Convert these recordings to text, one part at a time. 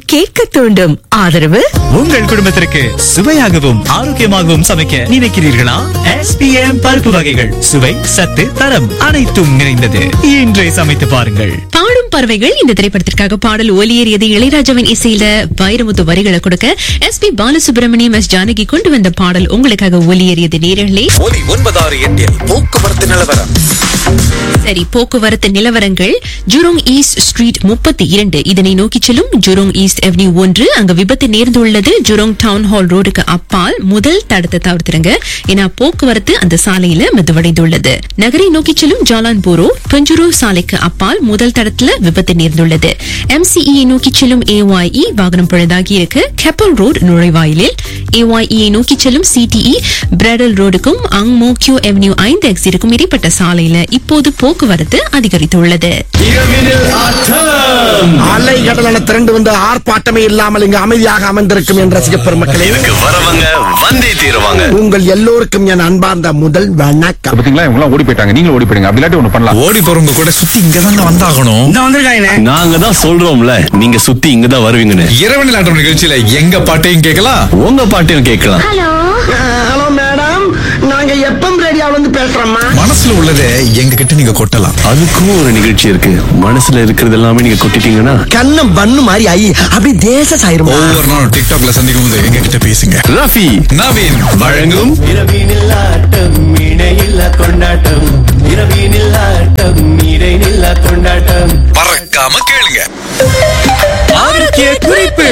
கேட்க தூண்டும் ஆதரவு உங்கள் குடும்பத்திற்கு சுவையாகவும் ஆரோக்கியமாகவும் சமைக்க நினைக்கிறீர்களா எஸ்பிஎம் பருப்பு வகைகள் சுவை சத்து தரம் அனைத்தும் நிறைந்தது இன்றை சமைத்து பாருங்கள் பாடும் பறவைகள் இந்த திரைப்படத்திற்காக பாடல் ஒலியேறியது இளையராஜாவின் இசையில வைரமுத்து வரிகளை கொடுக்க S P Balasubrahmanyam S Janaki கொண்டு வந்த பாடல் உங்களுக்காக ஒலியேறியது நேரங்களே ஒலி ஒன்பதாறு எட்டில் போக்குவரத்து நிலவரம் சரி போக்குவரத்து நிலவரங்கள் ஜூரோங் ஈஸ்ட் ஸ்ட்ரீட் முப்பத்தி இரண்டு இதனை நோக்கி செல்லும் ஜூரோங் ஈஸ்ட் அவென்யூ ஒன்று அங்கு விபத்து நேர்ந்துள்ளது ஜூரோங் டவுன் ஹால் ரோடுக்கு அப்பால் முதல் தடத்தை தவிர்த்துருங்க ஏன்னா போக்குவரத்து அந்த சாலையில மெதுவடைந்துள்ளது நகரை நோக்கி செல்லும் ஜாலான் போரோ பெஞ்சூரு சாலைக்கு அப்பால் முதல் தடத்துல விபத்து நேர்ந்துள்ளது எம்சிஇ நோக்கி செல்லும் ஏஒய்இ வாகனம் பழுதாகி இருக்கு கெப்பல் ரோடு நுழைவாயிலில் ஏஒய்இ நோக்கி செல்லும் சிடிஇ பிரெடல் ரோடுக்கும் அங் மோக்கியோ அவென்யூ ஐந்து எக்ஸிற்கும் இடைப்பட்ட சாலையில இப்போது போக்குவரத்து அதிகரித்துள்ளது அலை கடலான திரண்டு வந்து ஆர்ப்பாட்டமே இல்லாமல் இங்கு அமைதியாக அமர்ந்திருக்கும் என் ரசிக பெருமக்களே இதுக்கு வரவங்க வந்தே தீருவாங்க உங்கள் எல்லோருக்கும் என் அன்பார்ந்த முதல் வணக்கம் பாத்தீங்களா இவங்க எல்லாம் ஓடி போயிட்டாங்க நீங்களும் ஓடி போயிடுங்க அப்படி இல்லாட்டி ஒண்ணு பண்ணலாம் ஓடி போறவங்க கூட சுத்தி இங்க தாங்க வந்தாகணும் நாங்க தான் சொல்றோம்ல நீங்க சுத்தி இங்க தான் வருவீங்கன்னு இரவு நிலாட்டம் நிகழ்ச்சியில எங்க பாட்டையும் கேட்கலாம் உங்க பாட்டையும் கேட்கலாம் ஹலோ மேடம் நாங்க எப்பம் ரேடியோல இருந்து பேசுறோம்மா மனசுல உள்ளதை எங்க கிட்ட நீங்க கொட்டலாம் அதுக்கும் ஒரு நிகழ்ச்சி இருக்கு மனசுல இருக்கிறது எல்லாமே நீங்க கொட்டிட்டீங்கன்னா கண்ணம் பண்ணு மாதிரி ஐ அப்படி தேச சாயிருமா ஒவ்வொரு நாளும் டிக்டாக்ல சந்திக்கும் போது எங்க கிட்ட பேசுங்க ரஃபி நவீன் வழங்கும் இரவினில் ஆட்டம் இடையில்ல கொண்டாட்டம் இரவினில் ஆட்டம் இடையில்ல கொண்டாட்டம் பறக்காம கேளுங்க ஆரோக்கிய குறிப்பு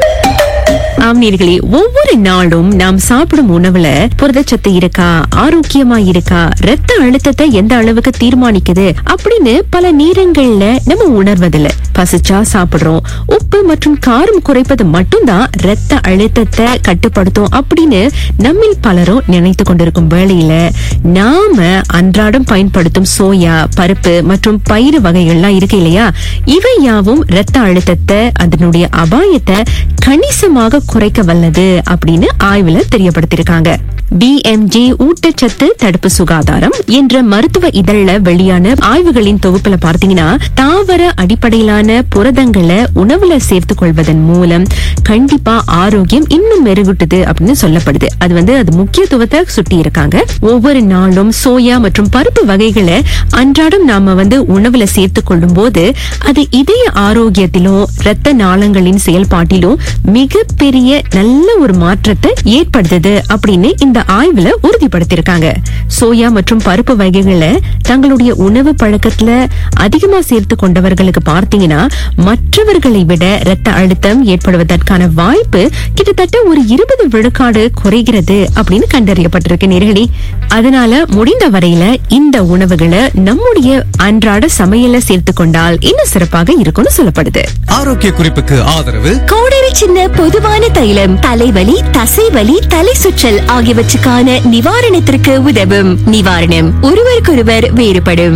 ஆம் நேர்களே ஒவ்வொரு நாளும் நாம் சாப்பிடும் உணவுல புரதச்சத்து இருக்கா ஆரோக்கியமா இருக்கா ரத்த அழுத்தத்தை எந்த அளவுக்கு தீர்மானிக்குது அப்படின்னு பல நேரங்கள்ல நம்ம உணர்வதில்ல பசிச்சா சாப்பிடுறோம் உப்பு மற்றும் காரம் குறைப்பது மட்டும்தான் ரத்த அழுத்தத்தை கட்டுப்படுத்தும் அப்படின்னு நம்மில் பலரும் நினைத்து கொண்டிருக்கும் வேளையில நாம அன்றாடம் பயன்படுத்தும் சோயா பருப்பு மற்றும் பயிறு வகைகள்லாம் இருக்கு இல்லையா இவை யாவும் ரத்த அழுத்தத்தை அதனுடைய அபாயத்தை கணிசமாக குறைக்க வல்லது அப்படின்னு ஆய்வுல தெரியப்படுத்திருக்காங்க பிஎம்ஜே ஊட்டச்சத்து தடுப்பு சுகாதாரம் என்ற மருத்துவ இதழ்ல வெளியான ஆய்வுகளின் தொகுப்புல பார்த்தீங்கன்னா தாவர அடிப்படையிலான புரதங்களை உணவுல சேர்த்துக் கொள்வதன் மூலம் கண்டிப்பா ஆரோக்கியம் இன்னும் மெருகுட்டுது அப்படின்னு சொல்லப்படுது அது வந்து அது முக்கியத்துவத்தை சுட்டி இருக்காங்க ஒவ்வொரு நாளும் சோயா மற்றும் பருப்பு வகைகளை அன்றாடம் நாம வந்து உணவுல சேர்த்துக் கொள்ளும் போது அது இதய ஆரோக்கியத்திலும் இரத்த நாளங்களின் செயல்பாட்டிலும் மிகப்பெரிய நல்ல ஒரு மாற்றத்தை ஏற்படுத்துது அப்படின்னு இந்த ஆய்வுல உறுதிப்படுத்திருக்காங்க சோயா மற்றும் பருப்பு வகைகளை தங்களுடைய உணவு பழக்கத்துல அதிகமா சேர்த்து கொண்டவர்களுக்கு பார்த்தீங்கன்னா மற்றவர்களை விட இரத்த அழுத்தம் ஏற்படுவதற்கான வாய்ப்பு கிட்டத்தட்ட ஒரு இருபது விழுக்காடு குறைகிறது அப்படின்னு கண்டறியப்பட்டிருக்கு நேர்களே அதனால முடிந்த வரையில இந்த உணவுகளை நம்முடைய அன்றாட சமையல சேர்த்து கொண்டால் இன்னும் சிறப்பாக இருக்கும்னு சொல்லப்படுது ஆரோக்கிய குறிப்புக்கு ஆதரவு கோடரி சின்ன பொதுவான தைலம் தலைவலி தசைவலி தலை சுற்றல் ஆகியவற்றுக்கான நிவாரணத்திற்கு உதவும் நிவாரணம் ஒருவருக்கொருவர் வேறுபடும்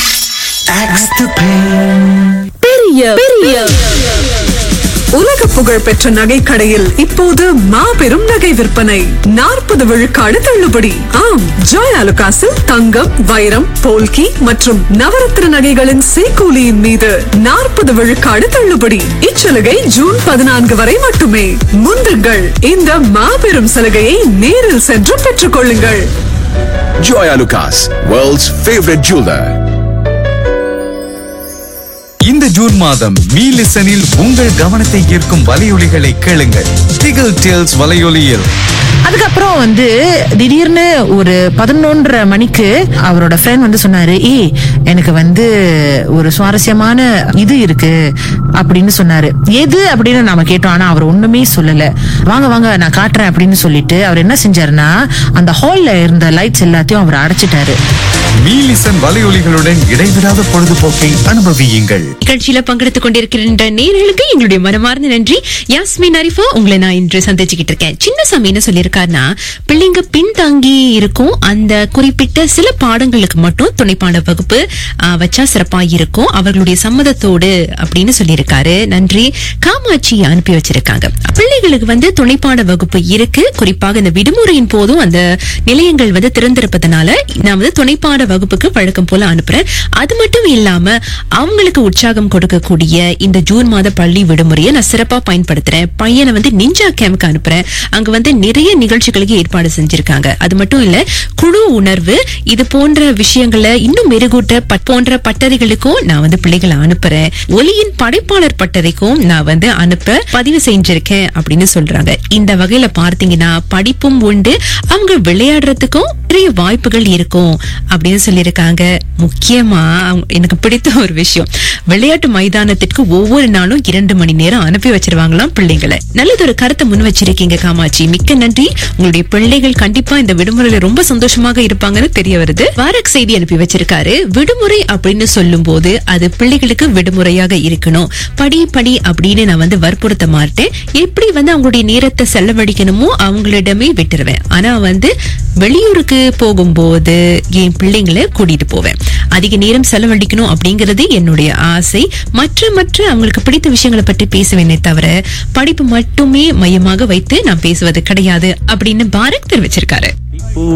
பெரிய பெரிய உலக புகழ் பெற்ற நகை கடையில் இப்போது மாபெரும் நகை விற்பனை நாற்பது விழுக்காடு தள்ளுபடி ஆம் ஜாய் அலுகாசில் தங்கம் வைரம் போல்கி மற்றும் நவரத்ன நகைகளின் சேக்கூலியின் மீது நாற்பது விழுக்காடு தள்ளுபடி இச்சலுகை ஜூன் பதினான்கு வரை மட்டுமே முந்துங்கள் இந்த மாபெரும் சலுகையை நேரில் சென்று பெற்றுக் கொள்ளுங்கள் Joy Lucas, world's favorite jeweler. இந்த ஜூன் மாதம் மீ லிசனில் உங்கள் கவனத்தை ஈர்க்கும் வலையொலிகளை கேளுங்கள் டிகல் டேல்ஸ் வலையொலியில் அதுக்கப்புறம் வந்து திடீர்னு ஒரு பதினொன்றரை மணிக்கு அவரோட ஃப்ரெண்ட் வந்து சொன்னாரு ஏய் எனக்கு வந்து ஒரு சுவாரஸ்யமான இது இருக்கு அப்படின்னு சொன்னாரு எது அப்படின்னு நாம கேட்டோம் ஆனா அவர் ஒண்ணுமே சொல்லல வாங்க வாங்க நான் காட்டுறேன் அப்படின்னு சொல்லிட்டு அவர் என்ன செஞ்சாருன்னா அந்த ஹால்ல இருந்த லைட்ஸ் எல்லாத்தையும் அவர் அடைச்சிட்டாரு மீ லிசன் வலையொலிகளுடன் இடைவிடாத பொழுதுபோக்கை அனுபவியுங்கள் நிகழ்ச்சியில பங்கெடுத்துக் கொண்டிருக்கின்ற நேர்களுக்கு எங்களுடைய மனமார்ந்த நன்றி யாஸ்மின் அரிஃபா உங்களை நான் இன்று சந்திச்சுக்கிட்டு இருக்கேன் சின்னசாமி என்ன சொல்லியிருக்காருன்னா பிள்ளைங்க பின்தங்கி இருக்கும் அந்த குறிப்பிட்ட சில பாடங்களுக்கு மட்டும் துணைப்பாட வகுப்பு ஆ, வச்சா சிறப்பா இருக்கும் அவர்களுடைய சம்மதத்தோடு அப்படின்னு சொல்லியிருக்காரு நன்றி காமாட்சி அனுப்பி வச்சிருக்காங்க பிள்ளைகளுக்கு வந்து துணைப்பாட வகுப்பு இருக்கு குறிப்பாக இந்த விடுமுறையின் போதும் அந்த நிலையங்கள் வந்து திறந்திருப்பதனால நான் வந்து துணைப்பாட வகுப்புக்கு வழக்கம் போல அனுப்புறேன் அது மட்டும் இல்லாம அவங்களுக்கு உற்சாகம் கொடுக்கக்கூடிய இந்த ஜூன் மாத பள்ளி விடுமுறையை நான் சிறப்பா பயன்படுத்துறேன் பையனை வந்து நிஞ்சா கேம்ப்க்கு அனுப்புறேன் அங்க வந்து நிறைய நிகழ்ச்சிகளுக்கு ஏற்பாடு செஞ்சிருக்காங்க அது மட்டும் இல்ல குழு உணர்வு இது போன்ற விஷயங்களை இன்னும் மெருகூட்ட பட்- போன்ற பட்டறைகளுக்கும் நான் வந்து பிள்ளைகளை அனுப்புறேன் ஒலியின் படைப்பாளர் பட்டறைக்கும் நான் வந்து அனுப்ப பதிவு செஞ்சிருக்கேன் அப்படின்னு சொல்றாங்க இந்த வகையில பார்த்தீங்கன்னா படிப்பும் உண்டு அவங்க விளையாடுறதுக்கும் நிறைய வாய்ப்புகள் இருக்கும் அப்படின்னு சொல்லியிருக்காங்க முக்கியமா அவங்க- எனக்கு பிடித்த ஒரு விஷயம் விளையாட்டு மைதானத்திற்கு ஒவ்வொரு நாளும் இரண்டு மணி நேரம் அனுப்பி வச்சிருவாங்களாம் பிள்ளைங்களை நல்லதொரு கருத்தை முன் வச்சிருக்கீங்க காமாட்சி மிக்க நன்றி உங்களுடைய பிள்ளைகள் கண்டிப்பா இந்த விடுமுறையில ரொம்ப சந்தோஷமாக இருப்பாங்கன்னு தெரிய வருது வாரக் செய்தி அனுப்பி வச்சிருக்காரு விடுமுறை அப்படின்னு சொல்லும் போது அது பிள்ளைகளுக்கு விடுமுறையாக இருக்கணும் படி படி அப்படின்னு நான் வந்து வற்புறுத்த மாட்டேன் எப்படி வந்து அவங்களுடைய நேரத்தை செலவழிக்கணுமோ அவங்களிடமே விட்டுருவேன் ஆனா வந்து வெளியூருக்கு போகும்போது என் பிள்ளைங்களை கூட்டிட்டு போவேன் அதிக நேரம் செலவழிக்கணும் அப்படிங்கிறது என்னுடைய ஆசை மற்ற மற்ற அவங்களுக்கு பிடித்த விஷயங்களை பற்றி பேசுவேனே தவிர படிப்பு மட்டுமே மையமாக வைத்து நான் பேசுவது கிடையாது அப்படின்னு பாரக் தெரிவிச்சிருக்காரு